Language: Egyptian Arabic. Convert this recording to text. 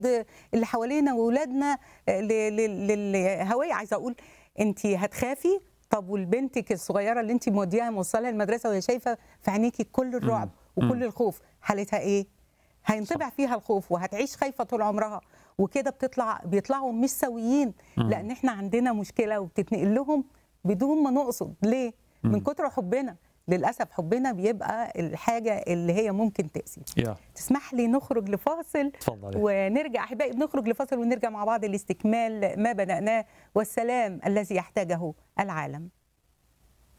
اللي حوالينا واولادنا للهويه عايزه اقول انت هتخافي طب والبنتك الصغيره اللي انت مودياها موصلها المدرسه وهي شايفه في عينيكي كل الرعب وكل الخوف حالتها ايه هينطبع فيها الخوف وهتعيش خايفه طول عمرها وكده بتطلع بيطلعوا مش سويين لان احنا عندنا مشكله وبتتنقل لهم بدون ما نقصد ليه من كتر حبنا للاسف حبنا بيبقى الحاجه اللي هي ممكن تاذي يا تسمح لي نخرج لفاصل اتفضلي ونرجع احبائي بنخرج لفاصل ونرجع مع بعض لاستكمال ما بداناه والسلام الذي يحتاجه العالم